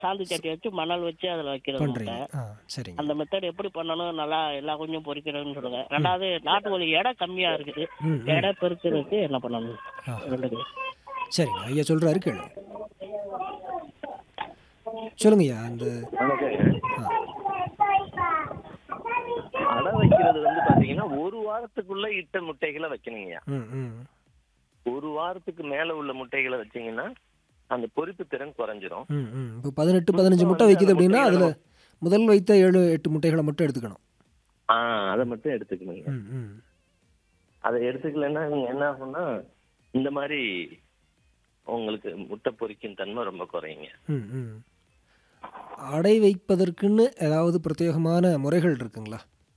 சாந்து சட்டி வச்சு மணல் வச்சு அதுல வைக்கிறது முட்டை பண்ணுறீங்க ஆ சரிங்க அந்த மெத்தட் எப்படி பண்ணணும் நல்லா எல்லா கொஞ்சம் பொரிக்கிறதுன்னு சொல்லுங்க ரெண்டாவது நாட்டுக்கோழி எடை கம்மியா இருக்குது ம் ம். எடை பெருக்கிறதுக்கு என்ன பண்ணணும் ஆ ரெண்டுக்கு சரிங்க ஐயா சொல்கிறாரு கேளு சொல்லுங்கய்யா அந்த ஆ அடை வைக்கிறது வந்து பாத்தீங்கன்னா ஒரு வாரத்துக்குள்ள இட்ட முட்டைகளை வைக்கணுங்க ம் ம் ஒரு வாரத்துக்கு மேல உள்ள முட்டைகளை வச்சீங்கன்னா அந்த பொரிப்பு திறன் குறைஞ்சிரும் ம் ம் இப்போ பதினெட்டு பதினஞ்சு முட்டை வைக்குது அப்படின்னா அதில் முதல் வைத்த ஏழு எட்டு முட்டைகளை மட்டும் எடுத்துக்கணும் ஆ அதை மட்டும் எடுத்துக்கணுங்க ம் ம் அதை எடுத்துக்கலைன்னா நீங்க என்ன ஆகும்னா இந்த மாதிரி உங்களுக்கு முட்டை பொரிக்கும் தன்மை ரொம்ப குறையுங்க ம் ம் அடை வைப்பதற்குன்னு ஏதாவது பிரத்யேகமான முறைகள் இருக்குங்களா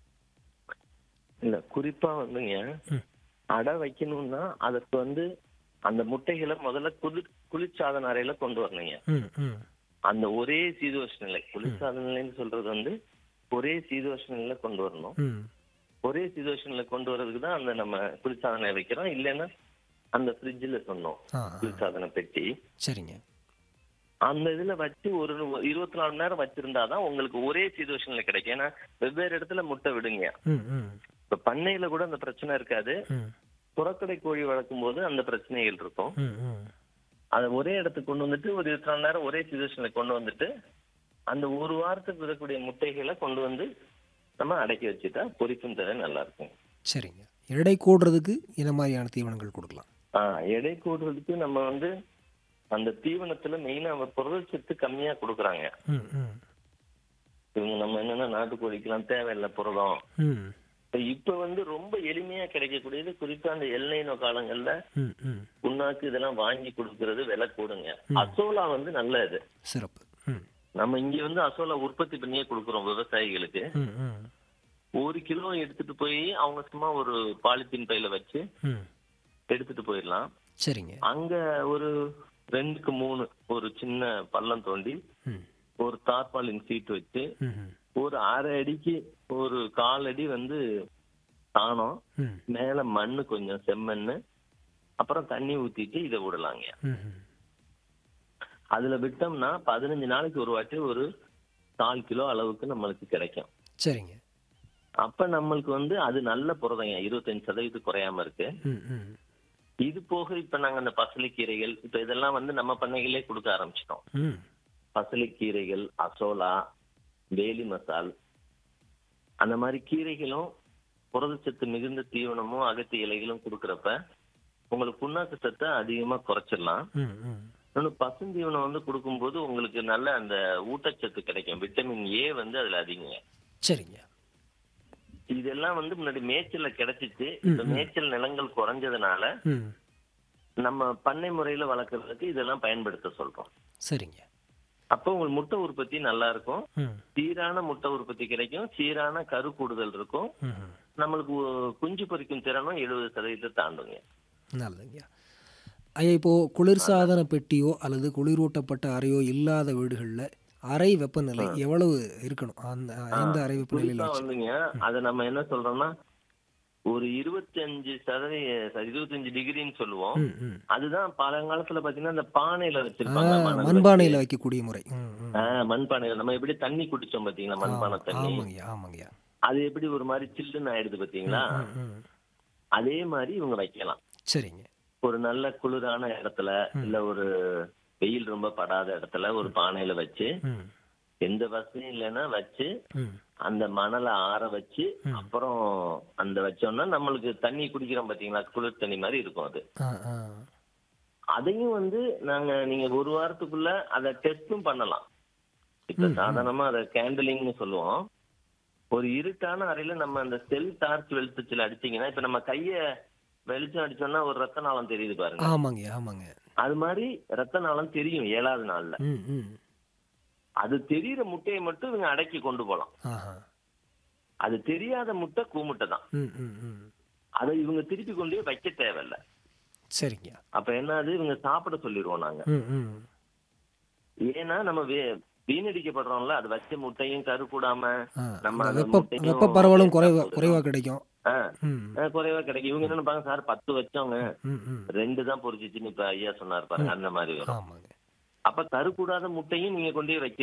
இல்ல குறிப்பா வந்துங்க ம். அடை வைக்கணும்னா அதுக்கு வந்து அந்த முட்டைகளை முதல்ல குளிர் குளிர்சாதன அறையில கொண்டு வரணுங்க ம் ம் அந்த ஒரே சீதோஷ நிலை குளிர்சாதன நிலைன்னு சொல்றது வந்து ஒரே சீதோஷ நிலையில கொண்டு வரணும் ம் ஒரே சீதோஷ நிலை கொண்டு வர்றதுக்கு தான் அந்த நம்ம குளிர்சாதனை வைக்கிறோம் இல்லைன்னா அந்த ஃப்ரிட்ஜில் சொன்னோம் ஆ ஆ. குளிர்சாதன பெட்டி சரிங்க அந்த இதுல வச்சு ஒரு இருபத்தி நாலு மணி நேரம் வச்சிருந்தாதான் உங்களுக்கு ஒரே சீதோஷன்ல கிடைக்கும் ஏன்னா வெவ்வேறு இடத்துல முட்டை விடுங்க ம் ம் இப்ப பண்ணையில கூட அந்த பிரச்சனை இருக்காது ம் புறக்கடை கோழி வளர்க்கும் போது அந்த பிரச்சனைகள் இருக்கும் ம் ம் அதை ஒரே இடத்துக்கு கொண்டு வந்துட்டு ஒரு இருபத்தி நாலு நேரம் ஒரே சீதோஷன்ல கொண்டு வந்துட்டு அந்த ஒரு வாரத்துக்கு விடக்கூடிய முட்டைகளை கொண்டு வந்து நம்ம அடக்கி வச்சுட்டா பொரிக்கும் தர நல்லா இருக்கும் சரிங்க எடை கூடுறதுக்கு என்ன மாதிரியான தீவனங்கள் கொடுக்கலாம் ஆஹ் எடை கூடுறதுக்கு நம்ம வந்து அந்த தீவனத்துல மெயினா புரதச்சத்து கம்மியா கொடுக்குறாங்க ம் ம் இவங்க நம்ம என்னன்னா நாட்டுக்கோழிக்கெல்லாம் தேவையில்லை புரதம் ம் இப்ப இப்ப வந்து ரொம்ப எளிமையா கிடைக்கக்கூடியது குறிப்பா அந்த எல்லைனோ காலங்கள்ல ம் ம் புண்ணாக்கு இதெல்லாம் வாங்கி கொடுக்கறது விலை கூடுங்க அசோலா வந்து நல்ல இது சிறப்பு ம் நம்ம இங்க வந்து அசோலா உற்பத்தி பண்ணியே கொடுக்குறோம் விவசாயிகளுக்கு ம் ம் ஒரு கிலோ எடுத்துட்டு போய் அவங்க சும்மா ஒரு பாலித்தீன் பையில வச்சு ம் எடுத்துட்டு போயிடலாம் சரிங்க அங்க ஒரு ரெண்டுக்கு மூணு ஒரு சின்ன பள்ளம் தோண்டி ம் ஒரு தார்பாலின் சீட் வச்சு ம் ம் ஒரு அரை அடிக்கு ஒரு கால் அடி வந்து சாணம் ம் மேல மண்ணு கொஞ்சம் செம்மண்ணு அப்புறம் தண்ணி ஊத்திட்டு இதை விடலாங்க ம் ம் அதுல விட்டோம்னா பதினஞ்சு நாளைக்கு ஒரு வாட்டி ஒரு கால் கிலோ அளவுக்கு நம்மளுக்கு கிடைக்கும் சரிங்க அப்ப நம்மளுக்கு வந்து அது நல்ல புரதங்க இருபத்தஞ்சு சதவீதம் குறையாம இருக்கு ம் ம் இது போக இப்ப நாங்க அந்த பசலைக்கீரைகள் இப்ப இதெல்லாம் வந்து நம்ம பண்ணைகளே கொடுக்க ஆரம்பிச்சிட்டோம் ம் பசலைக்கீரைகள் அசோலா வேலி மசால் அந்த மாதிரி கீரைகளும் புரதச்சத்து மிகுந்த தீவனமும் அகத்தி இலைகளும் கொடுக்கறப்ப உங்களுக்கு புண்ணாக்கு சத்தை அதிகமா குறைச்சிடலாம் ம் ம் இன்னொன்னு பசுந்தீவனம் வந்து கொடுக்கும்போது உங்களுக்கு நல்ல அந்த ஊட்டச்சத்து கிடைக்கும் விட்டமின் ஏ வந்து அதுல அதிகங்க சரிங்க இதெல்லாம் வந்து முன்னாடி மேய்ச்சல்ல கிடைச்சிச்சு இப்ப மேய்ச்சல் நிலங்கள் குறைஞ்சதுனால ம் நம்ம பண்ணை முறையில வளர்க்கறதுக்கு இதெல்லாம் பயன்படுத்த சொல்றோம் சரிங்க அப்போ உங்களுக்கு முட்டை உற்பத்தி நல்லா இருக்கும் ம் சீரான முட்டை உற்பத்தி கிடைக்கும் சீரான கரு கூடுதல் இருக்கும் ம் ம் நம்மளுக்கு ஒ- குஞ்சு பொரிக்கும் திறனும் எழுபது சதவீதத்தை தாண்டுங்க நல்லதுங்கய்யா ஐயா இப்போது குளிர்சாதன பெட்டியோ அல்லது குளிரூட்டப்பட்ட அறையோ இல்லாத வீடுகளில் அறை வெப்பநிலை எவ்வளவு இருக்கணும் அந்த எந்த அறை வெப்பநிலையில் குறிப்பா வச்சு வந்துங்க அத நம்ம என்ன சொல்றோம்னா ஒரு இருபத்தஞ்சு சதவீத இருபத்தஞ்சு டிகிரின்னு சொல்லுவோம் ம் ம் அதுதான் பழங்காலத்துல பாத்தீங்கன்னா அந்த பானையில ஆ வச்சிருப்பாங்க மணல் மண்பானையில் வைக்கக்கூடிய முறை ம் ம் வச்சு. ஆ, மண்பானையில நம்ம எப்படி தண்ணி குடிச்சோம் பாத்தீங்களா மண்பானை தண்ணி ஆமாங்கய்யா ஆமாங்கய்யா அது எப்படி ஒரு மாதிரி சில்லுன்னு ஆயிடுது பாத்தீங்களா ம் ம் அதே மாதிரி இவங்க வைக்கலாம் சரிங்க ஒரு நல்ல குளிரான இடத்துல இல்ல ஒரு வெயில் ரொம்ப படாத இடத்துல ஒரு பானையில வச்சு ம் எந்த வசதியும் இல்லைன்னா வச்சு ம் அந்த மணலை ஆற வச்சு அப்புறம் அந்த வச்சோம்னா நம்மளுக்கு தண்ணி குடிக்கிறோம் பாத்தீங்களா குளிர் தண்ணி மாதிரி இருக்கும் அது ஆ ஆ அதையும் வந்து நாங்க நீங்க ஒரு வாரத்துக்குள்ள அதை டெஸ்டும் பண்ணலாம் இப்ப சாதாரணமா அதை கேண்டலிங்னு சொல்லுவோம் ஒரு இருட்டான அறையில நம்ம அந்த செல் டார்ச் வெளிச்சத்துல அடிச்சீங்கன்னா இப்ப நம்ம கைய வெளிச்சம் அடிச்சோம்னா ஒரு ரத்த நாளம் தெரியுது பாருங்க ஆமாங்கய்யா ஆமாங்க அது மாதிரி ரத்த நாளம் தெரியும் ஏழாவது நாள்ல ம் ம் அது தெரியுற முட்டையை மட்டும் இவங்க அடக்கி கொண்டு போலாம் ஆஹா அது தெரியாத முட்டை கூமுட்டை தான் ம் ம் ம் அதை இவங்க திருப்பி கொண்டு போய் வைக்க தேவையில்ல சரிங்கய்யா அப்ப என்னது இவங்க சாப்பிட சொல்லிடுவோம் நாங்க ம் ம் ஏன்னா நம்ம வே- வீணடிக்கப்படுறோம்ல அது வச்ச முட்டையும் கரு கூடாம ஆ நம்ம அந்த அந்த வெப்ப முட்டையும் வெப்ப பரவலும் குறைவா சாப்பிடுறோம். குறைவா கிடைக்கும் ஆ, ம் ஆ, குறைவா கிடைக்கும் இவங்க என்ன நினைப்பாங்க சார் பத்து வச்சவங்க ம் ம் ரெண்டு தான் பொரிச்சிச்சுன்னு இப்ப ஐயா சொன்னார் பாருங்க அந்த மாதிரி வரும் ஆமாங்க அப்ப கருக்கூடாத முட்டையும் நீங்க கொண்டு போய் வைக்க